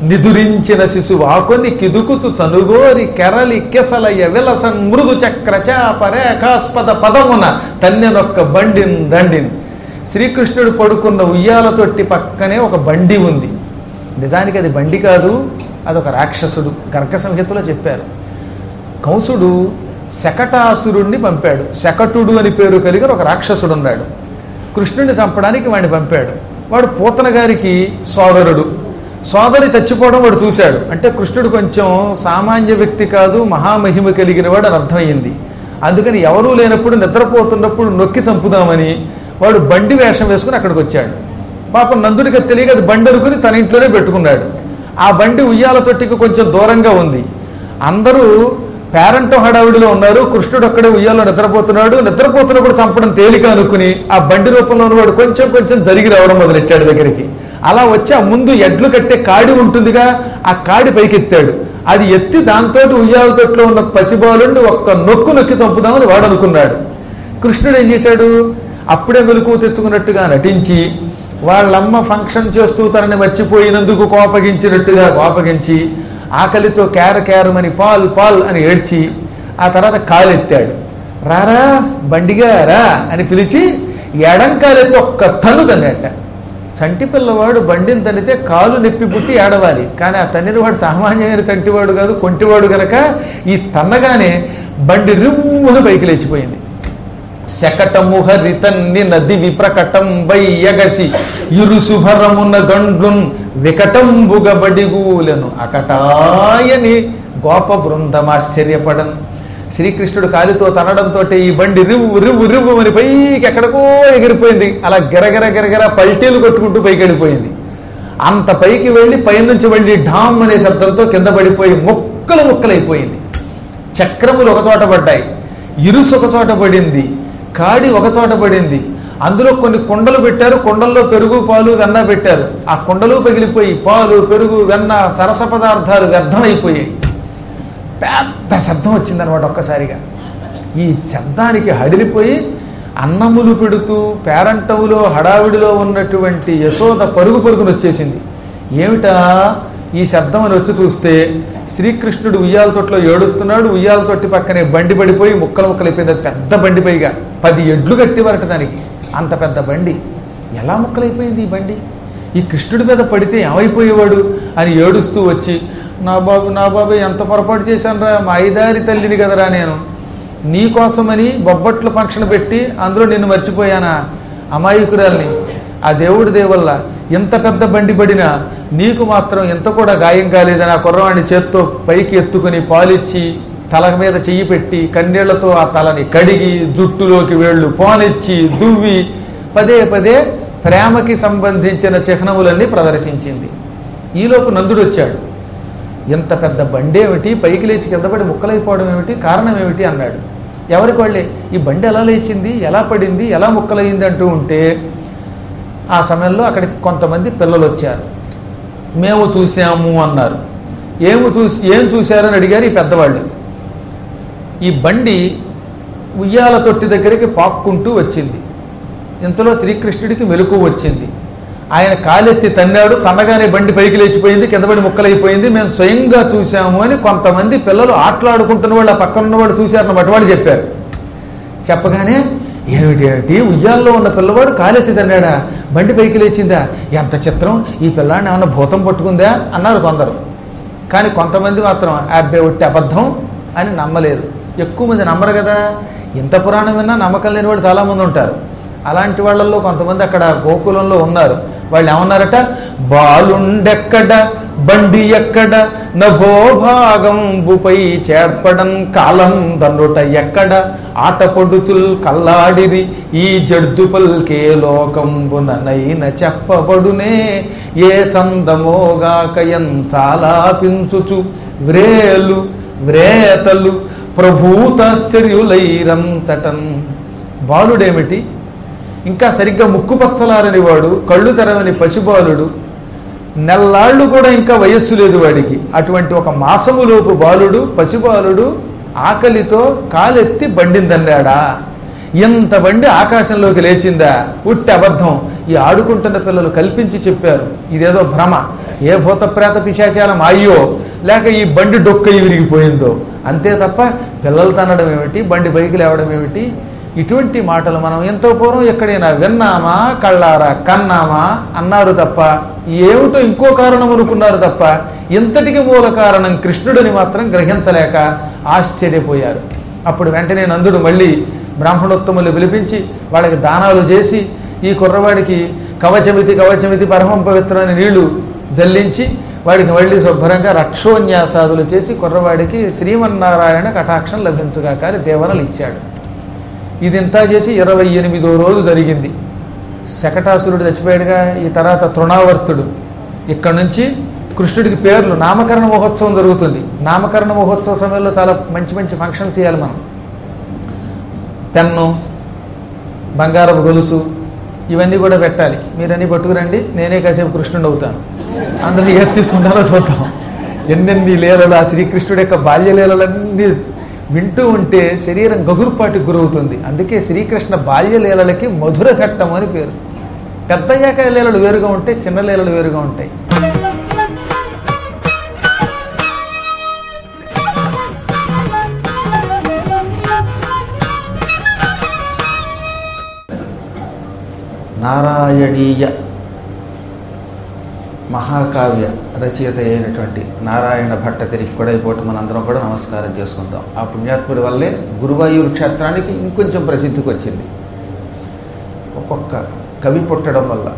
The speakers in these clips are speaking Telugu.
నిదురించిన శిశువు ఆకొని కిదుకుతు చనుగోరి కెరలి కెసలయ్య విలసం మృదు చక్ర చాప రేఖాస్పద పదమున తన్నెనొక్క బండిన్ దండిన్ శ్రీకృష్ణుడు పడుకున్న ఉయ్యాల తొట్టి పక్కనే ఒక బండి ఉంది నిజానికి అది బండి కాదు అదొక రాక్షసుడు గర్గ సంహితలో చెప్పారు కంసుడు శకటాసురుణ్ణి పంపాడు శకటుడు అని పేరు కలిగిన ఒక రాక్షసుడు ఉన్నాడు కృష్ణుడిని చంపడానికి వాడిని పంపాడు వాడు పూతన గారికి సోదరుడు సోదరి చచ్చిపోవడం వాడు చూశాడు అంటే కృష్ణుడు కొంచెం సామాన్య వ్యక్తి కాదు మహామహిమ కలిగిన వాడు అని అర్థమైంది అందుకని ఎవరూ లేనప్పుడు నిద్రపోతున్నప్పుడు నొక్కి చంపుదామని వాడు బండి వేషం వేసుకుని అక్కడికి వచ్చాడు పాపం నందుడికి తెలియక అది బండి అనుకుని తన ఇంట్లోనే పెట్టుకున్నాడు ఆ బండి ఉయ్యాల తొట్టికి కొంచెం దూరంగా ఉంది అందరూ పేరంటో హడావిడిలో ఉన్నారు కృష్ణుడు అక్కడే ఉయ్యాలో నిద్రపోతున్నాడు నిద్రపోతున్నప్పుడు చంపడం తేలిక అనుకుని ఆ బండి రూపంలో ఉన్నవాడు కొంచెం కొంచెం జరిగి రావడం మొదలెట్టాడు దగ్గరికి అలా వచ్చి ఆ ముందు ఎడ్లు కట్టే కాడి ఉంటుందిగా ఆ కాడి పైకెత్తాడు అది ఎత్తి దాంతో ఉయ్యాల తొట్లో ఉన్న పసిబాలుండి ఒక్క నొక్కు నొక్కి చంపుదామని వాడు అనుకున్నాడు కృష్ణుడు ఏం చేశాడు అప్పుడే మెలకు తెచ్చుకున్నట్టుగా నటించి వాళ్ళమ్మ ఫంక్షన్ చేస్తూ తనని మర్చిపోయినందుకు కోపగించినట్టుగా కోపగించి ఆకలితో కేర కేరమని పాల్ పాల్ అని ఏడ్చి ఆ తర్వాత కాలెత్తాడు రారా బండిగా రా అని పిలిచి ఎడం కాలెత్తి ఒక్క తన్ను తన్నట్ట చంటి పిల్లవాడు బండిని తన్నితే కాలు నొప్పి పుట్టి ఏడవాలి కానీ ఆ తన్నిన వాడు సామాన్యమైన చంటివాడు కాదు కొంటివాడు గనక ఈ తన్నగానే బండి రిమ్మును పైకి లేచిపోయింది శకటము హరితన్ని నది విప్రకటం ఎగసి ఇరు శుభరమున గండ్లున్ వికటంబుగ బడిగూలను అకటాయని గోప బృందమాశ్చర్యపడన్ శ్రీకృష్ణుడు కాలితో తనడంతో ఈ బండి రివ్వు రివ్వు రివ్వు అని పైకి ఎక్కడికో ఎగిరిపోయింది అలా గిరగిర గిరగిర పల్టీలు కొట్టుకుంటూ పైకి వెళ్ళిపోయింది అంత పైకి వెళ్ళి పైనుంచి వెళ్ళి ఢామ్ అనే శబ్దంతో కింద పడిపోయి ముక్కలు ముక్కలైపోయింది చక్రములు ఒక చోట పడ్డాయి ఇరుసు ఒక చోట పడింది కాడి ఒక చోట పడింది అందులో కొన్ని కుండలు పెట్టారు కుండల్లో పెరుగు పాలు వెన్న పెట్టారు ఆ కుండలు పగిలిపోయి పాలు పెరుగు వెన్న సరస పదార్థాలు వ్యర్థమైపోయాయి పెద్ద శబ్దం వచ్చిందనమాట ఒక్కసారిగా ఈ శబ్దానికి హడిలిపోయి అన్నములు పెడుతూ పేరంటవులో హడావిడిలో ఉన్నటువంటి యశోద పరుగు పరుగును వచ్చేసింది ఏమిటా ఈ శబ్దం అని వచ్చి చూస్తే శ్రీకృష్ణుడు ఉయ్యాల తొట్లో ఏడుస్తున్నాడు ఉయ్యాల తొట్టి పక్కనే బండి పడిపోయి ముక్కలు ముక్కలు అయిపోయింది అది పెద్ద బండి పైగా పది ఎడ్లు కట్టి వరట దానికి అంత పెద్ద బండి ఎలా ముక్కలైపోయింది ఈ బండి ఈ కృష్ణుడి మీద పడితే ఏమైపోయేవాడు అని ఏడుస్తూ వచ్చి నా బాబు నా బాబు ఎంత పొరపాటు చేశానురా మా ఐదారి తల్లిని కదరా నేను నీ కోసమని బొబ్బట్లు ఫంక్షన్ పెట్టి అందులో నిన్ను మర్చిపోయానా అమాయకురాల్ని ఆ దేవుడి దేవల్ల ఎంత పెద్ద బండి పడినా నీకు మాత్రం ఎంత కూడా గాయం కాలేదని ఆ కుర్రవాణ్ణి చేత్తో పైకి ఎత్తుకుని పాలిచ్చి తల మీద చెయ్యి పెట్టి కన్నీళ్లతో ఆ తలని కడిగి జుట్టులోకి వేళ్ళు పోనిచ్చి దువ్వి పదే పదే ప్రేమకి సంబంధించిన చిహ్నములన్నీ ప్రదర్శించింది ఈలోపు నందుడు వచ్చాడు ఇంత పెద్ద బండి ఏమిటి పైకి లేచి కింద పడి ముక్కలైపోవడం ఏమిటి కారణం ఏమిటి అన్నాడు ఎవరికి వాళ్ళే ఈ బండి ఎలా లేచింది ఎలా పడింది ఎలా ముక్కలైంది అంటూ ఉంటే ఆ సమయంలో అక్కడికి కొంతమంది పిల్లలు వచ్చారు మేము చూసాము అన్నారు ఏమి చూసి ఏం చూశారని అడిగారు ఈ పెద్దవాళ్ళు ఈ బండి ఉయ్యాల తొట్టి దగ్గరికి పాక్కుంటూ వచ్చింది ఇంతలో శ్రీకృష్ణుడికి మెలకు వచ్చింది ఆయన కాలెత్తి తన్నాడు తన్నగానే బండి పైకి లేచిపోయింది కింద పడి ముక్కలైపోయింది మేము స్వయంగా చూసాము అని కొంతమంది పిల్లలు ఆటలాడుకుంటున్న వాళ్ళు ఆ పక్కన ఉన్నవాడు చూశారన్నమాట వాడు చెప్పారు చెప్పగానే ఏమిటి ఏమిటి ఉయ్యాల్లో ఉన్న పిల్లవాడు కాలెత్తి తన్నాడా బండి పైకి లేచిందా ఎంత చిత్రం ఈ పిల్లాడిని ఏమన్నా భూతం పట్టుకుందా అన్నారు కొందరు కానీ కొంతమంది మాత్రం అబ్బే ఒట్టి అబద్ధం అని నమ్మలేదు ఎక్కువ మంది నమ్మరు కదా ఇంత పురాణం విన్నా నమ్మకం లేని వాళ్ళు చాలామంది ఉంటారు అలాంటి వాళ్ళల్లో కొంతమంది అక్కడ గోకులంలో ఉన్నారు వాళ్ళు ఏమన్నారట బాలుండెక్కడ బండి ఎక్కడ నభోభాగంబుపై చేర్పడం కాలం దన్నుట ఎక్కడ ఆట పొడుచుల్ కల్లాడిరి ఈ జడ్దు పల్కే లోకంబుననైన చెప్పబడునే ఏ చందమోగాకయం చాలా పించుచు వ్రేలు వ్రేతలు ప్రభూతాశ్చర్యులైరంతటన్ బాలుడేమిటి ఇంకా సరిగ్గా ముక్కు పచ్చలారని వాడు కళ్ళు తెరవని పసిబాలుడు నెల్లాళ్ళు కూడా ఇంకా వయస్సు లేదు వాడికి అటువంటి ఒక మాసములోపు బాలుడు పసిబాలుడు ఆకలితో కాలెత్తి బండిని తన్నాడా ఇంత బండి ఆకాశంలోకి లేచిందా ఉట్టి అబద్ధం ఈ ఆడుకుంటున్న పిల్లలు కల్పించి చెప్పారు ఇదేదో భ్రమ ఏ భూత ప్రేత పిశాచాలం అయ్యో లేక ఈ బండి డొక్క విరిగిపోయిందో అంతే తప్ప పిల్లలు తనడం ఏమిటి బండి పైకి లేవడం ఏమిటి ఇటువంటి మాటలు మనం ఎంతో పూర్వం ఎక్కడైనా విన్నామా కళ్ళారా కన్నామా అన్నారు తప్ప ఏమిటో ఇంకో కారణం అనుకున్నారు తప్ప ఇంతటికి మూల కారణం కృష్ణుడిని మాత్రం గ్రహించలేక ఆశ్చర్యపోయారు అప్పుడు వెంటనే నందుడు మళ్ళీ బ్రాహ్మణోత్తములు పిలిపించి వాళ్ళకి దానాలు చేసి ఈ కుర్రవాడికి కవచమితి కవచమితి పరమం పవిత్రమైన నీళ్లు జల్లించి వాడికి మళ్ళీ శుభ్రంగా రక్షోన్యాసాదులు చేసి కుర్రవాడికి శ్రీమన్నారాయణ కటాక్షం లభించుగా కానీ దేవనలు ఇచ్చాడు ఇదింతా చేసి ఇరవై ఎనిమిదో రోజు జరిగింది శకటాసురుడు చచ్చిపోయాడుగా ఈ తర్వాత తృణావర్తుడు ఇక్కడ నుంచి కృష్ణుడికి పేర్లు నామకరణ మహోత్సవం జరుగుతుంది నామకరణ మహోత్సవ సమయంలో చాలా మంచి మంచి ఫంక్షన్స్ చేయాలి మనం పెన్ను బంగారపు గొలుసు ఇవన్నీ కూడా పెట్టాలి మీరన్నీ పట్టుకురండి నేనే కాసేపు కృష్ణుడు అవుతాను అందులో ఏది తీసుకుంటారో చూద్దాం ఎన్నెన్ని లీలలు ఆ శ్రీకృష్ణుడి యొక్క బాల్య లీలలన్నీ వింటూ ఉంటే శరీరం గగురుపాటికి గురవుతుంది అందుకే శ్రీకృష్ణ బాల్య లీలలకి మధుర ఘట్టం అని పేరు పెద్దయ్యాక లీలలు వేరుగా ఉంటాయి చిన్న లీలలు వేరుగా ఉంటాయి నారాయణీయ మహాకావ్య రచయిత అయినటువంటి నారాయణ భట్ట తిరిగి కూడా అయిపోవటం మనందరం కూడా నమస్కారం చేసుకుందాం ఆ పుణ్యాత్ముడి వల్లే గురువాయూరు క్షేత్రానికి ఇంకొంచెం ప్రసిద్ధికి వచ్చింది ఒక్కొక్క కవి పుట్టడం వల్ల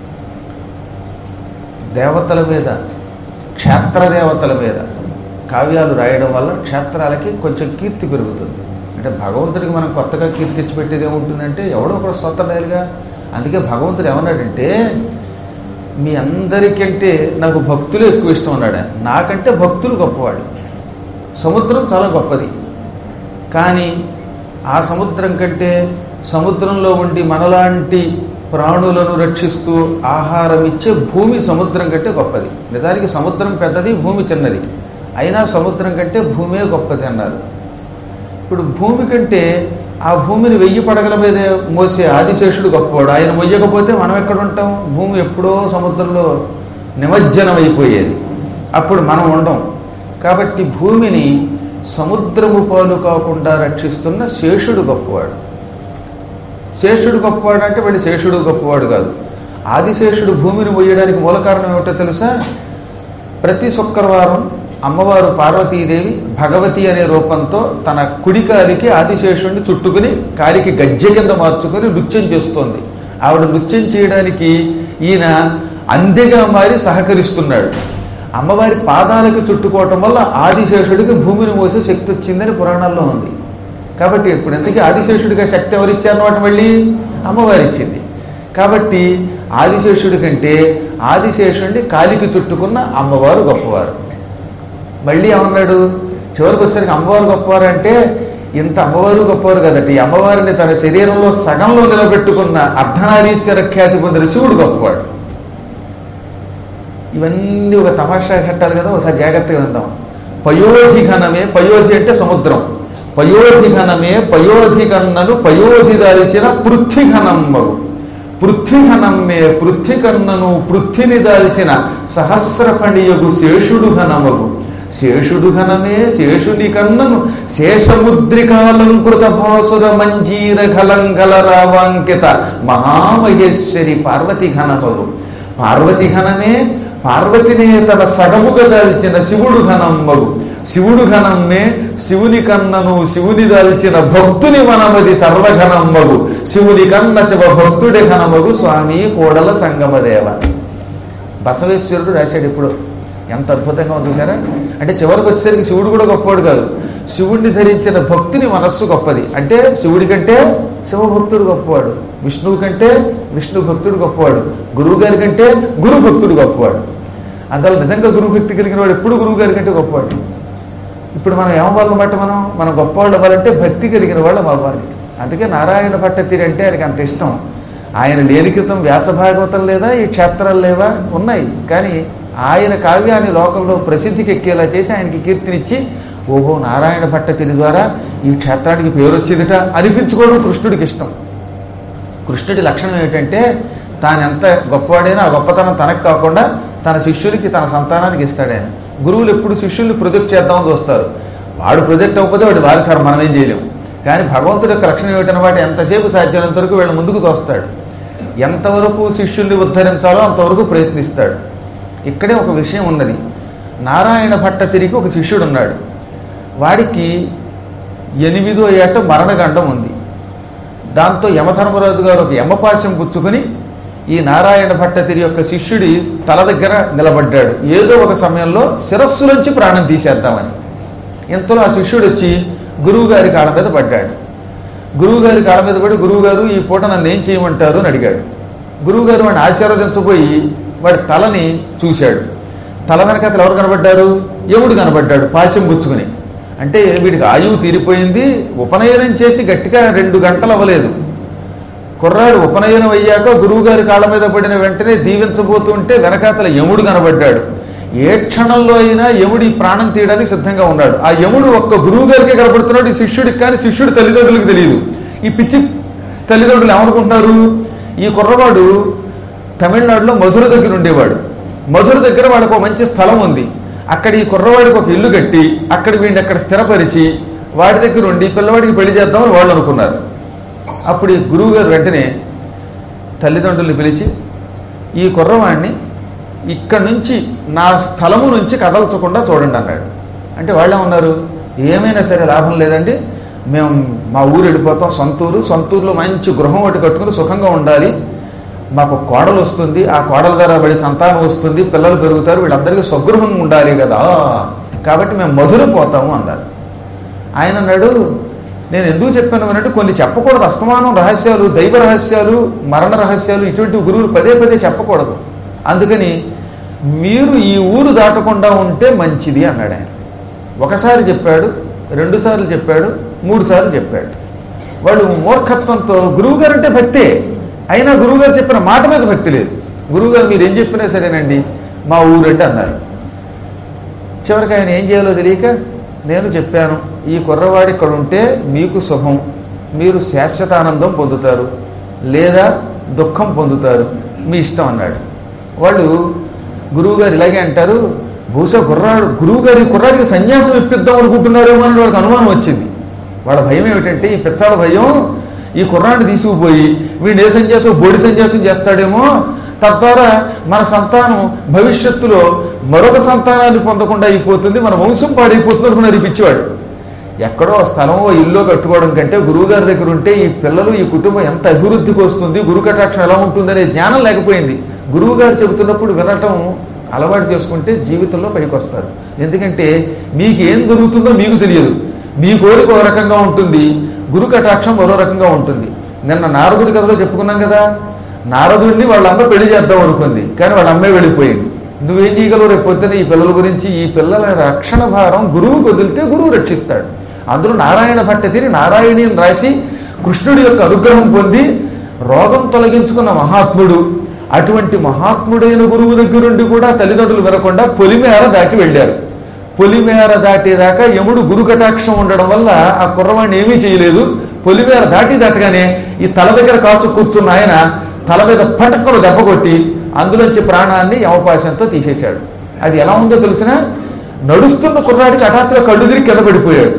దేవతల మీద క్షేత్ర దేవతల మీద కావ్యాలు రాయడం వల్ల క్షేత్రాలకి కొంచెం కీర్తి పెరుగుతుంది అంటే భగవంతుడికి మనం కొత్తగా కీర్తి తెచ్చిపెట్టేది ఏముంటుందంటే ఎవడో ఒకడు స్వత రాయాలిగా అందుకే భగవంతుడు ఏమన్నాడంటే మీ అందరికంటే నాకు భక్తులు ఎక్కువ ఇష్టం ఉన్నాడు ఆయన. నాకంటే భక్తులు గొప్పవాడు సముద్రం చాలా గొప్పది కానీ ఆ సముద్రం కంటే సముద్రంలో ఉండి మనలాంటి ప్రాణులను రక్షిస్తూ ఆహారం ఇచ్చే భూమి సముద్రం కంటే గొప్పది నిజానికి సముద్రం పెద్దది భూమి చిన్నది అయినా సముద్రం కంటే భూమే గొప్పది అన్నారు ఇప్పుడు భూమి కంటే ఆ భూమిని వెయ్యి పడగల మీద మోసే ఆదిశేషుడు గొప్పవాడు ఆయన మొయ్యకపోతే మనం ఎక్కడ ఉంటాం భూమి ఎప్పుడో సముద్రంలో నిమజ్జనం అయిపోయేది అప్పుడు మనం ఉండం కాబట్టి భూమిని సముద్రము పాలు కాకుండా రక్షిస్తున్న శేషుడు గొప్పవాడు శేషుడు గొప్పవాడు అంటే వీళ్ళు శేషుడు గొప్పవాడు కాదు ఆదిశేషుడు భూమిని మొయ్యడానికి మూల కారణం ఏమిటో తెలుసా ప్రతి శుక్రవారం అమ్మవారు పార్వతీదేవి భగవతి అనే రూపంతో తన కుడి కాలికి ఆదిశేషుడిని చుట్టుకుని కాలికి గజ్జె కింద మార్చుకొని నృత్యం చేస్తోంది ఆవిడ నృత్యం చేయడానికి ఈయన అందెగా మారి సహకరిస్తున్నాడు అమ్మవారి పాదాలకు చుట్టుకోవటం వల్ల ఆదిశేషుడికి భూమిని మోసే శక్తి వచ్చిందని పురాణాల్లో ఉంది కాబట్టి ఇప్పుడు ఎందుకు ఆదిశేషుడిగా శక్తి ఎవరిచ్చారన్నమాట మళ్ళీ అమ్మవారి ఇచ్చింది కాబట్టి ఆదిశేషుడి కంటే ఆదిశేషుడిని కాలికి చుట్టుకున్న అమ్మవారు గొప్పవారు మళ్ళీ ఏమన్నాడు చివరికి వచ్చేసరికి అమ్మవారు గొప్పవారు అంటే ఇంత అమ్మవారు గొప్పవారు కదట ఈ అమ్మవారిని తన శరీరంలో సగంలో నిలబెట్టుకున్న అర్ధనారీశ్వర ఖ్యాతి పొందిన శివుడు గొప్పవాడు ఇవన్నీ ఒక తమాషా ఘట్టాలు కదా ఒకసారి జాగ్రత్తగా ఉందాం పయోధి ఘనమే పయోధి అంటే సముద్రం పయోధి ఘనమే పయోధి కన్నను పయోధి దాల్చిన పృథ్వీ ఘనమ్మగు పృథ్వీ ఘనమ్మే పృథ్వీ కన్నను పృథ్విని దాల్చిన సహస్రఫణియగు శేషుడు ఘనమగు శేషుడు ఘనమే శేషుని కన్నను శేషముద్రికాలంకృత భాసుర మంజీర ఘలంఘల రావాంకిత మహామహేశ్వరి పార్వతి ఘనమగు పార్వతి ఘనమే పార్వతినే తన సగముగా దాల్చిన శివుడు ఘనమ్మగు శివుడు ఘనమ్మే శివుని కన్నను శివుని దాల్చిన భక్తుని మనమది సర్వఘనమ్మగు శివుని కన్న శివ భక్తుడి ఘనమగు స్వామి కోడల సంగమదేవ బసవేశ్వరుడు రాశాడు ఇప్పుడు ఎంత అద్భుతంగా ఉంది చూసారా అంటే చివరికి వచ్చేసరికి శివుడు కూడా గొప్పవాడు కాదు శివుడిని ధరించిన భక్తుని మనస్సు గొప్పది అంటే శివుడి కంటే శివభక్తుడు గొప్పవాడు విష్ణువు కంటే విష్ణు భక్తుడు గొప్పవాడు గురువు గారి కంటే గురు భక్తుడు గొప్పవాడు అందువల్ల నిజంగా గురువు భక్తి కలిగిన వాడు ఎప్పుడు గురువు గారి కంటే గొప్పవాడు ఇప్పుడు మనం ఏమవ్వాలన్నమాట మనం మనం గొప్పవాళ్ళు అవ్వాలంటే భక్తి కలిగిన వాళ్ళం అవ్వాలి అందుకే నారాయణ భట్టతిరి అంటే ఆయనకి అంత ఇష్టం ఆయన లేని క్రితం వ్యాస భాగవతం లేదా ఈ క్షేత్రాలు లేవా ఉన్నాయి కానీ ఆయన కావ్యాన్ని లోకంలో ప్రసిద్ధికి ఎక్కేలా చేసి ఆయనకి కీర్తినిచ్చి ఓహో నారాయణ భట్టతిరి ద్వారా ఈ క్షేత్రానికి పేరు వచ్చిందిట అనిపించుకోవడం కృష్ణుడికి ఇష్టం కృష్ణుడి లక్షణం ఏమిటంటే తాను ఎంత గొప్పవాడైనా ఆ గొప్పతనం తనకు కాకుండా తన శిష్యులకి తన సంతానానికి ఇస్తాడు ఆయన గురువులు ఎప్పుడు శిష్యుల్ని ప్రొజెక్ట్ చేద్దామని చూస్తారు వాడు ప్రొజెక్ట్ అవ్వకపోతే వాడు వారి కారు మనం ఏం చేయలేము కానీ భగవంతుడి యొక్క లక్షణం ఏమిటన్నమాట ఎంతసేపు సాధ్యమైనంత వరకు వీళ్ళ ముందుకు తోస్తాడు ఎంతవరకు శిష్యుల్ని ఉద్ధరించాలో అంతవరకు ప్రయత్నిస్తాడు ఇక్కడే ఒక విషయం ఉన్నది నారాయణ భట్ట తిరిగి ఒక శిష్యుడు ఉన్నాడు వాడికి ఎనిమిదో ఏట మరణగండం ఉంది దాంతో యమధర్మరాజు గారు ఒక యమపాశం పుచ్చుకొని ఈ నారాయణ భట్టతిరి యొక్క శిష్యుడి తల దగ్గర నిలబడ్డాడు ఏదో ఒక సమయంలో శిరస్సులోంచి ప్రాణం తీసేద్దామని ఇంతలో ఆ శిష్యుడు వచ్చి గురువుగారి కాళ్ళ మీద పడ్డాడు గురువుగారి కాళ్ళ మీద పడి గురువుగారు ఈ పూట నన్ను ఏం చేయమంటారు అని అడిగాడు గురువుగారు వాడిని ఆశీర్వదించబోయి వాడి తలని చూశాడు తల వెనకతలు ఎవరు కనబడ్డారు యముడు కనబడ్డాడు పాశం పుచ్చుకుని అంటే వీడికి ఆయువు తీరిపోయింది ఉపనయనం చేసి గట్టిగా రెండు గంటలు అవ్వలేదు కుర్రాడు ఉపనయనం అయ్యాక గురువుగారి కాళ్ళ మీద పడిన వెంటనే దీవించబోతుంటే వెనకాతల యముడు కనబడ్డాడు ఏ క్షణంలో అయినా యముడి ప్రాణం తీయడానికి సిద్ధంగా ఉన్నాడు ఆ యముడు ఒక్క గురువు గారికే కనబడుతున్నాడు ఈ శిష్యుడికి కానీ శిష్యుడి తల్లిదండ్రులకు తెలియదు ఈ పిచ్చి తల్లిదండ్రులు ఏమనుకుంటున్నారు ఈ కుర్రవాడు తమిళనాడులో మధుర దగ్గర ఉండేవాడు మధుర దగ్గర వాడికి ఒక మంచి స్థలం ఉంది అక్కడ ఈ కుర్రవాడికి ఒక ఇల్లు కట్టి అక్కడ వీడిని అక్కడ స్థిరపరిచి వాడి దగ్గర ఉండి పిల్లవాడికి పెళ్లి చేద్దామని వాళ్ళు అనుకున్నారు అప్పుడు ఈ గురువు గారు వెంటనే తల్లిదండ్రుల్ని పిలిచి ఈ కుర్రవాడిని ఇక్కడి నుంచి నా స్థలము నుంచి కదల్చకుండా చూడండి అన్నాడు అంటే వాళ్ళే ఉన్నారు ఏమైనా సరే లాభం లేదండి మేము మా ఊరు వెళ్ళిపోతాం సొంతూరు సొంతూరులో మంచి గృహం ఒకటి కట్టుకుని సుఖంగా ఉండాలి మాకు కోడలు వస్తుంది ఆ కోడల ద్వారా పడి సంతానం వస్తుంది పిల్లలు పెరుగుతారు వీళ్ళందరికీ స్వగృహం ఉండాలి కదా కాబట్టి మేము మధుర పోతాము అన్నారు ఆయన అన్నాడు నేను ఎందుకు చెప్పాను అన్నట్టు కొన్ని చెప్పకూడదు అస్తమానం రహస్యాలు దైవ రహస్యాలు మరణ రహస్యాలు ఇటువంటి గురువులు పదే పదే చెప్పకూడదు అందుకని మీరు ఈ ఊరు దాటకుండా ఉంటే మంచిది అన్నాడు ఆయన ఒకసారి చెప్పాడు రెండుసార్లు చెప్పాడు మూడు సార్లు చెప్పాడు వాడు మూర్ఖత్వంతో గురువుగారు అంటే భక్తే అయినా గురువుగారు చెప్పిన మాట మీద భక్తి లేదు గురువుగారు మీరు ఏం చెప్పినా సరేనండి మా ఊరంటే అన్నారు చివరికి ఆయన ఏం చేయాలో తెలియక నేను చెప్పాను ఈ కుర్రవాడు ఇక్కడ ఉంటే మీకు సుఖం మీరు శాశ్వత ఆనందం పొందుతారు లేదా దుఃఖం పొందుతారు మీ ఇష్టం అన్నాడు వాళ్ళు గురువుగారు ఇలాగే అంటారు బహుశా కుర్రాడు గురువుగారు ఈ కుర్రాడికి సన్యాసం ఇప్పిద్దాం అనుకుంటున్నారేమో అని వాడికి అనుమానం వచ్చింది వాళ్ళ భయం ఏమిటంటే ఈ పిచ్చాడ భయం ఈ కుర్రాడిని తీసుకుపోయి వీడు ఏ సన్యాసం బోడి సన్యాసం చేస్తాడేమో తద్వారా మన సంతానం భవిష్యత్తులో మరొక సంతానాన్ని పొందకుండా అయిపోతుంది మన వంశం పాడైపోతుంది అనుకున్నారు ఈ పిచ్చివాడు ఎక్కడో స్థలమో ఇల్లు కట్టుకోవడం కంటే గురువుగారి దగ్గర ఉంటే ఈ పిల్లలు ఈ కుటుంబం ఎంత అభివృద్ధికి వస్తుంది గురు కటాక్షం ఎలా ఉంటుందనే జ్ఞానం లేకపోయింది గురువు గారు చెబుతున్నప్పుడు వినటం అలవాటు చేసుకుంటే జీవితంలో పైకి వస్తారు ఎందుకంటే మీకు ఏం జరుగుతుందో మీకు తెలియదు మీ కోరిక ఒక రకంగా ఉంటుంది గురు కటాక్షం మరో రకంగా ఉంటుంది నిన్న నారదుడి కథలో చెప్పుకున్నాం కదా నారదుడిని వాళ్ళమ్మ పెళ్లి చేద్దాం అనుకుంది కానీ వాళ్ళ అమ్మే వెళ్ళిపోయింది నువ్వేం చేయగలవు రేపు పొద్దున ఈ పిల్లల గురించి ఈ పిల్లల రక్షణ భారం గురువుకు వదిలితే గురువు రక్షిస్తాడు అందులో నారాయణ భట్టతిని నారాయణి అని రాసి కృష్ణుడి యొక్క అనుగ్రహం పొంది రోగం తొలగించుకున్న మహాత్ముడు అటువంటి మహాత్ముడైన గురువు దగ్గరుండి కూడా తల్లిదండ్రులు వినకుండా పొలిమేర దాటి వెళ్ళారు పొలిమేర దాటేదాకా యముడు గురు కటాక్షం ఉండడం వల్ల ఆ కుర్రవాడిని ఏమీ చేయలేదు పొలిమేర దాటి దాటగానే ఈ తల దగ్గర కాసు కూర్చున్న ఆయన తల మీద పటక్కలు దెబ్బ కొట్టి అందులోంచి ప్రాణాన్ని యమపాశంతో తీసేశాడు అది ఎలా ఉందో తెలిసిన నడుస్తున్న కుర్రాడికి హఠాత్తుగా కళ్ళు తిరిగి కింద పడిపోయాడు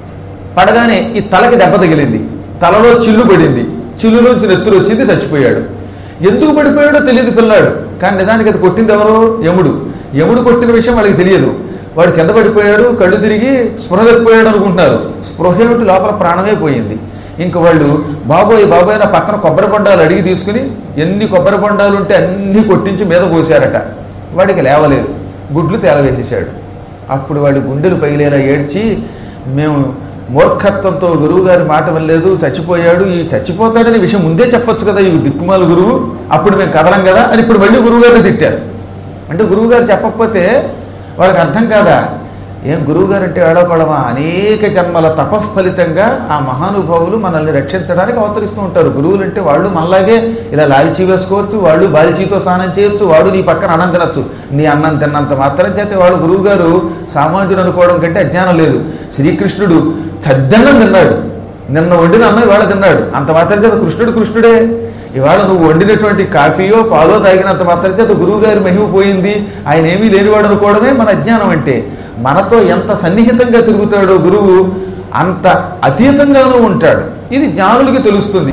పడగానే ఈ తలకి దెబ్బ తగిలింది తలలో చిల్లు పడింది చిల్లులోంచి నెత్తురు వచ్చింది చచ్చిపోయాడు ఎందుకు పడిపోయాడో తెలియదు పిల్లాడు కానీ నిజానికి అది కొట్టింది ఎవరు యముడు యముడు కొట్టిన విషయం వాళ్ళకి తెలియదు వాడు కింద పడిపోయాడు కళ్ళు తిరిగి స్పృహ తప్పిపోయాడు అనుకుంటున్నారు స్పృహ ఏమిటి లోపల ప్రాణమే పోయింది ఇంక వాళ్ళు బాబోయ్ బాబోయ్ నా పక్కన కొబ్బరి బొండాలు అడిగి తీసుకుని ఎన్ని కొబ్బరి బొండాలు ఉంటే అన్ని కొట్టించి మీద పోసారట వాడికి లేవలేదు గుడ్లు తేలవేసేశాడు అప్పుడు వాడి గుండెలు పగిలేలా ఏడ్చి మేము మూర్ఖత్వంతో గురువు గారి మాట వినలేదు చచ్చిపోయాడు ఈ చచ్చిపోతాడనే విషయం ముందే చెప్పొచ్చు కదా ఈ దిక్కుమాల గురువు అప్పుడు మేము కదలం కదా అని ఇప్పుడు మళ్ళీ గురువు గారిని తిట్టారు అంటే గురువు గారు చెప్పకపోతే వాళ్ళకి అర్థం కాదా ఏం గురువు గారు అంటే ఏడవకూడమా అనేక జన్మల తపఫలితంగా ఆ మహానుభావులు మనల్ని రక్షించడానికి అవతరిస్తూ ఉంటారు గురువులు అంటే వాళ్ళు మనలాగే ఇలా లాల్చీ వేసుకోవచ్చు వాళ్ళు బాలిచీతో స్నానం చేయొచ్చు వాడు నీ పక్కన అన్నం తినచ్చు నీ అన్నం తిన్నంత మాత్రం చేత వాడు గురువు గారు సామాన్యుడు అనుకోవడం కంటే అజ్ఞానం లేదు శ్రీకృష్ణుడు చద్దన్నం తిన్నాడు నిన్న వండిన అన్నం ఇవాళ తిన్నాడు అంత మాత్రం చేత కృష్ణుడు కృష్ణుడే ఇవాళ నువ్వు వండినటువంటి కాఫీయో పాలో తాగినంత మాత్రం చేత గురువు గారి మహిమ పోయింది ఆయన ఏమీ లేనివాడు అనుకోవడమే మన అజ్ఞానం అంటే మనతో ఎంత సన్నిహితంగా తిరుగుతాడో గురువు అంత అతీతంగానూ ఉంటాడు ఇది జ్ఞానులకి తెలుస్తుంది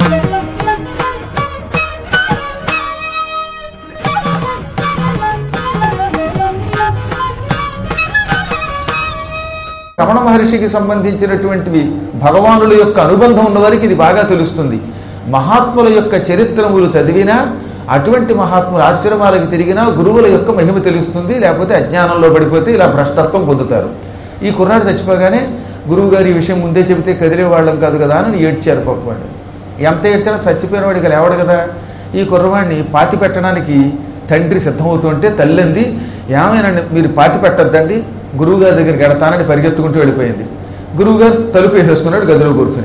రమణ మహర్షికి సంబంధించినటువంటివి భగవానుల యొక్క అనుబంధం ఉన్నవారికి ఇది బాగా తెలుస్తుంది మహాత్ముల యొక్క చరిత్రములు చదివినా అటువంటి మహాత్ముల ఆశ్రమాలకు తిరిగినా గురువుల యొక్క మహిమ తెలుస్తుంది లేకపోతే అజ్ఞానంలో పడిపోతే ఇలా భ్రష్టత్వం పొందుతారు ఈ కుర్రాడు చచ్చిపోగానే గురువు గారు ఈ విషయం ముందే చెబితే కదిలే వాళ్ళం కాదు కదా అని ఏడ్చారు పాపవాడు ఎంత ఏడ్చినా చచ్చిపోయిన వాడికి లేవడు కదా ఈ కుర్రవాడిని పాతి పెట్టడానికి తండ్రి సిద్ధమవుతుంటే తల్లింది ఏమైనా మీరు పాతి పెట్టద్దండి గురువుగారి దగ్గరికి వెడతానని పరిగెత్తుకుంటూ వెళ్ళిపోయింది గురువుగారు తలుపు వేసేసుకున్నాడు గదిలో కూర్చుని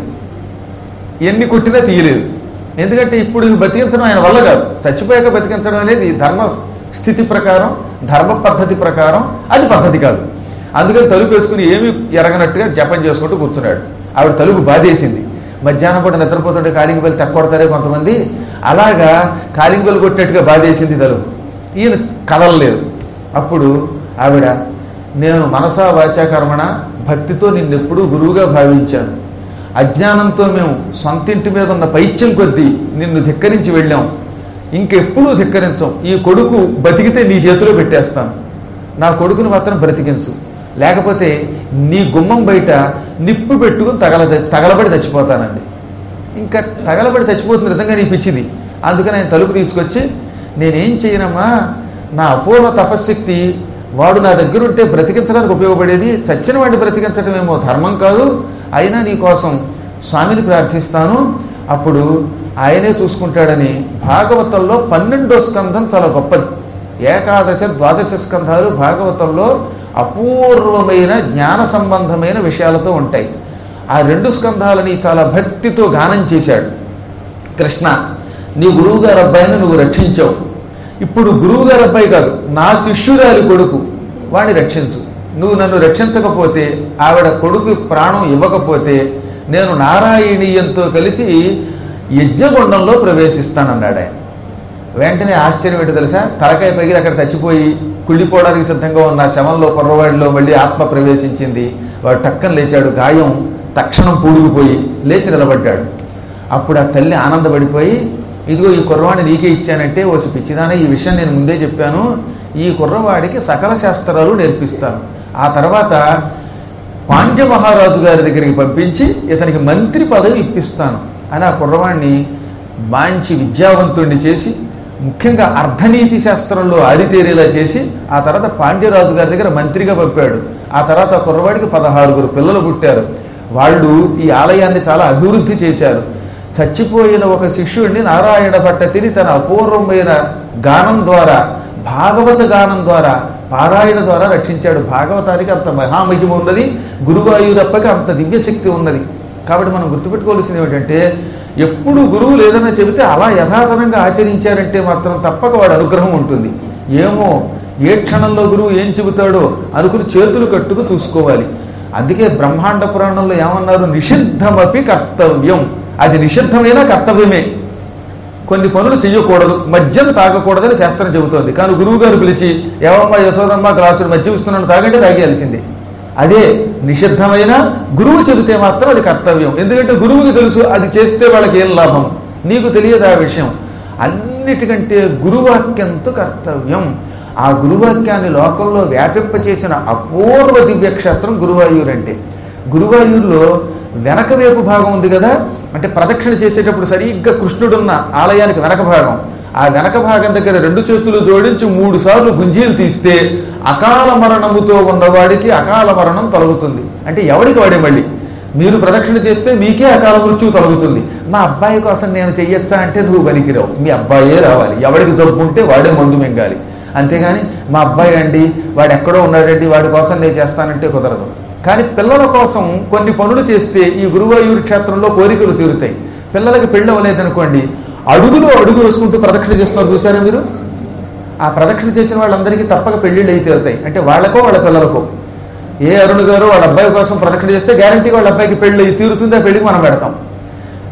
ఎన్ని కొట్టినా తీయలేదు ఎందుకంటే ఇప్పుడు బతికించడం ఆయన వల్ల కాదు చచ్చిపోయాక బతికించడం అనేది ధర్మ స్థితి ప్రకారం ధర్మ పద్ధతి ప్రకారం అది పద్ధతి కాదు అందుకని తలుపు వేసుకుని ఏమీ ఎరగనట్టుగా జపం చేసుకుంటూ కూర్చున్నాడు ఆవిడ తలుపు బాధేసింది మధ్యాహ్నం పూట నిద్రపోతుంటే కాలింగ్ బెల్ తెక్కొడతారే కొంతమంది అలాగా కాలింగ్ బెల్ కొట్టినట్టుగా బాధేసింది తలుపు ఈయన కదలలేదు అప్పుడు ఆవిడ నేను మనసా వాచా కర్మణ భక్తితో నిన్నెప్పుడూ గురువుగా భావించాను అజ్ఞానంతో మేము సొంతింటి మీద ఉన్న పైత్యం కొద్దీ నిన్ను ధిక్కరించి వెళ్ళాం ఇంకెప్పుడూ ధిక్కరించం ఈ కొడుకు బతికితే నీ చేతిలో పెట్టేస్తాను నా కొడుకుని మాత్రం బ్రతికించు లేకపోతే నీ గుమ్మం బయట నిప్పు పెట్టుకుని తగల తగలబడి చచ్చిపోతానంది ఇంకా తగలబడి చచ్చిపోతుంది నిజంగా నీ పిచ్చిది అందుకని ఆయన తలుపు తీసుకొచ్చి నేనేం చేయనమ్మా నా అపూర్వ తపశ్శక్తి వాడు నా దగ్గర ఉంటే బ్రతికించడానికి ఉపయోగపడేది చచ్చిన వాడిని బ్రతికించడం ఏమో ధర్మం కాదు అయినా నీ కోసం స్వామిని ప్రార్థిస్తాను అప్పుడు ఆయనే చూసుకుంటాడని భాగవతంలో పన్నెండో స్కంధం చాలా గొప్పది ఏకాదశ ద్వాదశ స్కంధాలు భాగవతంలో అపూర్వమైన జ్ఞాన సంబంధమైన విషయాలతో ఉంటాయి ఆ రెండు స్కంధాలని చాలా భక్తితో గానం చేశాడు కృష్ణ నీ గురువుగారి అబ్బాయిని నువ్వు రక్షించావు ఇప్పుడు గురువుగారి అబ్బాయి కాదు నా శిష్యురాలి కొడుకు వాడిని రక్షించు నువ్వు నన్ను రక్షించకపోతే ఆవిడ కొడుకు ప్రాణం ఇవ్వకపోతే నేను నారాయణీయంతో కలిసి యజ్ఞగుండంలో ప్రవేశిస్తానన్నాడు ఆయన వెంటనే ఆశ్చర్యం ఏంటి తెలుసా తలకాయ పగిలి అక్కడ చచ్చిపోయి కుళ్ళిపోవడానికి సిద్ధంగా ఉన్న శవంలో కుర్రవాడిలో మళ్ళీ ఆత్మ ప్రవేశించింది వాడు టక్కన లేచాడు గాయం తక్షణం పూడుకుపోయి లేచి నిలబడ్డాడు అప్పుడు ఆ తల్లి ఆనందపడిపోయి ఇదిగో ఈ కుర్రవాడిని నీకే ఇచ్చానంటే ఓసి పిచ్చిదాన ఈ విషయం నేను ముందే చెప్పాను ఈ కుర్రవాడికి సకల శాస్త్రాలు నేర్పిస్తాను ఆ తర్వాత పాండ్య మహారాజు గారి దగ్గరికి పంపించి ఇతనికి మంత్రి పదవి ఇప్పిస్తాను అని ఆ కుర్రవాడిని మంచి విద్యావంతుణ్ణి చేసి ముఖ్యంగా అర్ధనీతి శాస్త్రంలో ఆరితేరేలా చేసి ఆ తర్వాత పాండ్యరాజు గారి దగ్గర మంత్రిగా పంపాడు ఆ తర్వాత ఆ కుర్రవాడికి పదహారుగురు పిల్లలు పుట్టారు వాళ్ళు ఈ ఆలయాన్ని చాలా అభివృద్ధి చేశారు చచ్చిపోయిన ఒక శిష్యుడిని నారాయణ భట్టతిని తన అపూర్వమైన గానం ద్వారా భాగవత గానం ద్వారా పారాయణ ద్వారా రక్షించాడు భాగవతానికి అంత మహామహిమ ఉన్నది గురువాయూరప్పకి అంత దివ్యశక్తి ఉన్నది కాబట్టి మనం గుర్తుపెట్టుకోవాల్సింది ఏమిటంటే ఎప్పుడు గురువులు ఏదైనా చెబితే అలా యథాతథంగా ఆచరించారంటే మాత్రం తప్పక వాడి అనుగ్రహం ఉంటుంది ఏమో ఏ క్షణంలో గురువు ఏం చెబుతాడో అనుకుని చేతులు కట్టుకు చూసుకోవాలి అందుకే బ్రహ్మాండ పురాణంలో ఏమన్నారు నిషిద్ధమపి కర్తవ్యం అది నిషిద్ధమైన కర్తవ్యమే కొన్ని పనులు చేయకూడదు మద్యం తాగకూడదని శాస్త్రం చెబుతోంది కానీ గురువు గారు పిలిచి ఏవమ్మ యశోదమ్మ గ్లాసులు మద్యం ఇస్తున్నాను తాగంటే తాగేయాల్సిందే అదే నిషిద్ధమైన గురువు చెబితే మాత్రం అది కర్తవ్యం ఎందుకంటే గురువుకి తెలుసు అది చేస్తే వాళ్ళకి ఏం లాభం నీకు తెలియదు ఆ విషయం అన్నిటికంటే గురువాక్యంతో కర్తవ్యం ఆ గురువాక్యాన్ని లోకంలో వ్యాపింపచేసిన అపూర్వ దివ్యక్షేత్రం గురువాయూరు అంటే గురువాయూరులో వెనక వైపు భాగం ఉంది కదా అంటే ప్రదక్షిణ చేసేటప్పుడు సరిగ్గా కృష్ణుడున్న ఆలయానికి వెనక భాగం ఆ వెనక భాగం దగ్గర రెండు చేతులు జోడించి మూడు సార్లు గుంజీలు తీస్తే అకాల మరణముతో ఉన్నవాడికి అకాల మరణం తొలగుతుంది అంటే ఎవడికి వాడే మళ్ళీ మీరు ప్రదక్షిణ చేస్తే మీకే అకాల మృత్యువు తొలగుతుంది మా అబ్బాయి కోసం నేను చెయ్యొచ్చా అంటే నువ్వు పనికిరావు మీ అబ్బాయే రావాలి ఎవడికి జబ్బు ఉంటే వాడే మందు మింగాలి అంతేగాని మా అబ్బాయి అండి వాడు ఎక్కడో ఉన్నాడండి వాడి కోసం నేను చేస్తానంటే కుదరదు కానీ పిల్లల కోసం కొన్ని పనులు చేస్తే ఈ గురువాయూరు క్షేత్రంలో కోరికలు తీరుతాయి పిల్లలకి పెళ్ళి అవ్వలేదనుకోండి అడుగులు అడుగు వేసుకుంటూ ప్రదక్షిణ చేస్తున్నారు చూసారా మీరు ఆ ప్రదక్షిణ చేసిన వాళ్ళందరికీ తప్పక పెళ్ళిళ్ళు అయితే తీరుతాయి అంటే వాళ్ళకో వాళ్ళ పిల్లలకో ఏ అరుణ్ గారు వాళ్ళ అబ్బాయి కోసం ప్రదక్షిణ చేస్తే గ్యారంటీ వాళ్ళ అబ్బాయికి పెళ్ళి అయి తీరుతుంది ఆ పెళ్ళికి మనం పెడతాం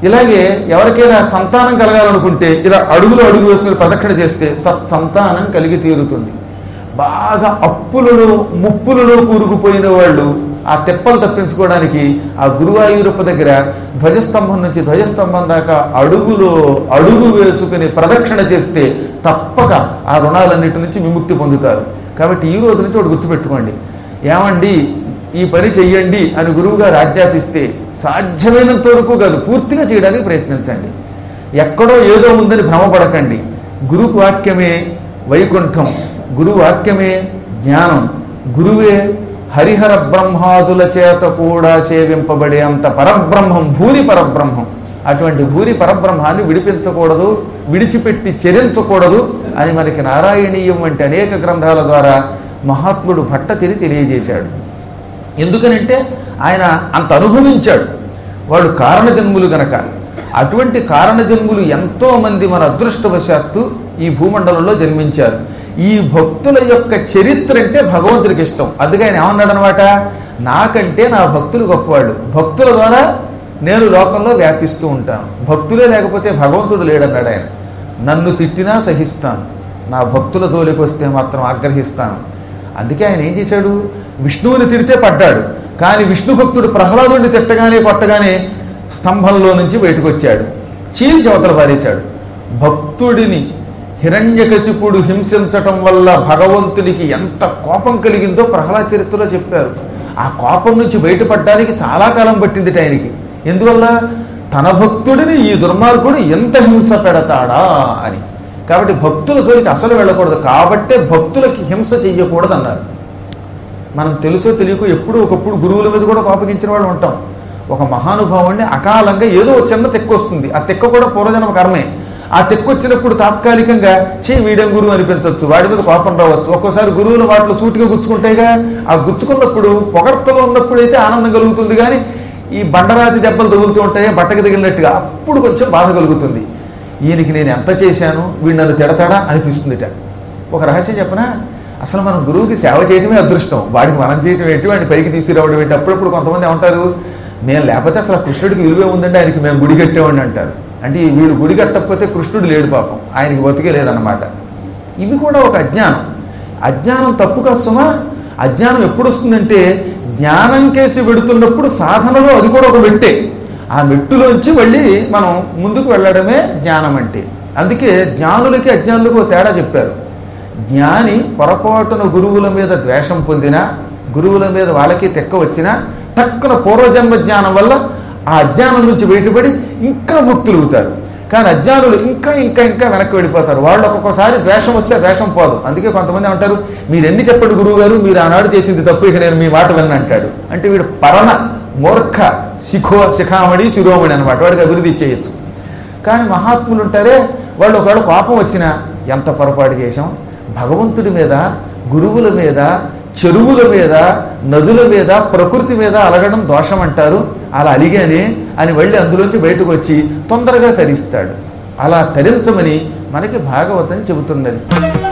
ఇలాగే ఎవరికైనా సంతానం కలగాలనుకుంటే ఇలా అడుగులు అడుగు వేసుకుని ప్రదక్షిణ చేస్తే సత్ సంతానం కలిగి తీరుతుంది బాగా అప్పులలో ముప్పులలో కూరుకుపోయిన వాళ్ళు ఆ తెప్పలు తప్పించుకోవడానికి ఆ గురువాయూరప్ప దగ్గర ధ్వజస్తంభం నుంచి ధ్వజస్తంభం దాకా అడుగులో అడుగు వేసుకుని ప్రదక్షిణ చేస్తే తప్పక ఆ రుణాలన్నిటి నుంచి విముక్తి పొందుతారు కాబట్టి ఈ రోజు నుంచి ఒకటి గుర్తుపెట్టుకోండి ఏమండి ఈ పని చెయ్యండి అని గురువు గారు ఆజ్ఞాపిస్తే సాధ్యమైనంత వరకు కాదు పూర్తిగా చేయడానికి ప్రయత్నించండి ఎక్కడో ఏదో ఉందని భ్రమపడకండి గురు వాక్యమే వైకుంఠం గురు వాక్యమే జ్ఞానం గురువే హరిహర బ్రహ్మాదుల చేత కూడా సేవింపబడే అంత పరబ్రహ్మం భూరి పరబ్రహ్మం అటువంటి భూరి పరబ్రహ్మాన్ని విడిపించకూడదు విడిచిపెట్టి చెరించకూడదు అని మనకి నారాయణీయం వంటి అనేక గ్రంథాల ద్వారా మహాత్ముడు భట్టతిరి తెలియజేశాడు ఎందుకనంటే ఆయన అంత అనుభవించాడు వాడు కారణజన్ములు గనక అటువంటి కారణజన్ములు ఎంతో మంది మన అదృష్టవశాత్తు ఈ భూమండలంలో జన్మించారు ఈ భక్తుల యొక్క చరిత్ర అంటే భగవంతుడికి ఇష్టం అందుకే ఆయన ఏమన్నాడు అనమాట నాకంటే నా భక్తులు గొప్పవాళ్ళు భక్తుల ద్వారా నేను లోకంలో వ్యాపిస్తూ ఉంటాను భక్తులే లేకపోతే భగవంతుడు లేడన్నాడు ఆయన నన్ను తిట్టినా సహిస్తాను నా భక్తుల జోలికి వస్తే మాత్రం ఆగ్రహిస్తాను అందుకే ఆయన ఏం చేశాడు విష్ణువుని తిడితే పడ్డాడు కానీ విష్ణు భక్తుడు ప్రహ్లాదుడిని తిట్టగానే కొట్టగానే స్తంభంలో నుంచి బయటకు వచ్చాడు చీల్చి అవతల పారేశాడు భక్తుడిని హిరణ్యకశిపుడు హింసించటం వల్ల భగవంతునికి ఎంత కోపం కలిగిందో ప్రహ్లాద చరిత్రలో చెప్పారు ఆ కోపం నుంచి బయటపడడానికి చాలా కాలం పట్టింది ఆయనకి ఎందువల్ల తన భక్తుడిని ఈ దుర్మార్గుడు ఎంత హింస పెడతాడా అని కాబట్టి భక్తుల జోలికి అసలు వెళ్ళకూడదు కాబట్టే భక్తులకి హింస చెయ్యకూడదు అన్నారు మనం తెలుసో తెలియకో ఎప్పుడు ఒకప్పుడు గురువుల మీద కూడా కోపగించిన వాళ్ళు ఉంటాం ఒక మహానుభావుడిని అకాలంగా ఏదో ఒక చిన్న తెక్క వస్తుంది ఆ తెక్క కూడా పూర్వజన్మ కర్మే ఆ తెక్క వచ్చినప్పుడు తాత్కాలికంగా చే వీడేం గురువు అనిపించవచ్చు వాడి మీద కోపం రావచ్చు ఒక్కోసారి గురువుల వాటిలో సూటిగా గుచ్చుకుంటాయిగా ఆ గుచ్చుకున్నప్పుడు పొగడ్తలో ఉన్నప్పుడు అయితే ఆనందం కలుగుతుంది కానీ ఈ బండరాతి దెబ్బలు తగులుతూ ఉంటాయో బట్టకు తగిలినట్టుగా అప్పుడు కొంచెం బాధ కలుగుతుంది ఈయనకి నేను ఎంత చేశాను వీడు నన్ను తిడతాడా అనిపిస్తుందిట ఒక రహస్యం చెప్పనా అసలు మనం గురువుకి సేవ చేయడమే అదృష్టం వాడికి మనం చేయటం ఏంటి వాడిని పైకి తీసుకురావడం ఏంటి అప్పుడప్పుడు కొంతమంది ఏమంటారు మేము లేకపోతే అసలు ఆ కృష్ణుడికి విలువే ఉందండి ఆయనకి మేము గుడి కట్టేవాడిని అంటారు అంటే ఈ వీడు గుడి కట్టకపోతే కృష్ణుడు లేడు పాపం ఆయనకి బతికే లేదన్నమాట ఇవి కూడా ఒక అజ్ఞానం అజ్ఞానం తప్పు కష్టమా అజ్ఞానం ఎప్పుడు వస్తుందంటే జ్ఞానం కేసి వెడుతున్నప్పుడు సాధనలో అది కూడా ఒక మెట్టే ఆ మెట్టులోంచి మళ్ళీ మనం ముందుకు వెళ్ళడమే జ్ఞానం అంటే అందుకే జ్ఞానులకి అజ్ఞానులకు ఒక తేడా చెప్పారు జ్ఞాని పొరపాటున గురువుల మీద ద్వేషం పొందినా గురువుల మీద వాళ్ళకి తెక్క వచ్చినా టక్కున పూర్వజన్మ జ్ఞానం వల్ల ఆ అజ్ఞానం నుంచి బయటపడి ఇంకా భక్తులు అవుతారు కానీ అజ్ఞానులు ఇంకా ఇంకా ఇంకా వెనక్కి వెళ్ళిపోతారు వాళ్ళు ఒక్కొక్కసారి ద్వేషం వస్తే ద్వేషం పోదు అందుకే కొంతమంది అంటారు మీరు ఎన్ని చెప్పండి గురువు గారు మీరు ఆనాడు చేసింది తప్పు ఇక నేను మీ మాట విన్న అంటాడు అంటే వీడు పరమ మూర్ఖ శిఖో శిఖామణి శిరోమణి అనమాట వాడికి అభివృద్ధి ఇచ్చేయచ్చు కానీ మహాత్ములు ఉంటారే వాళ్ళు ఒకవేళ కోపం వచ్చినా ఎంత పొరపాటు చేశాం భగవంతుడి మీద గురువుల మీద చెరువుల మీద నదుల మీద ప్రకృతి మీద అలగడం దోషం అంటారు అలా అలిగానే అని వెళ్ళి అందులోంచి బయటకు వచ్చి తొందరగా తరిస్తాడు అలా తరించమని మనకి భాగవతం చెబుతున్నది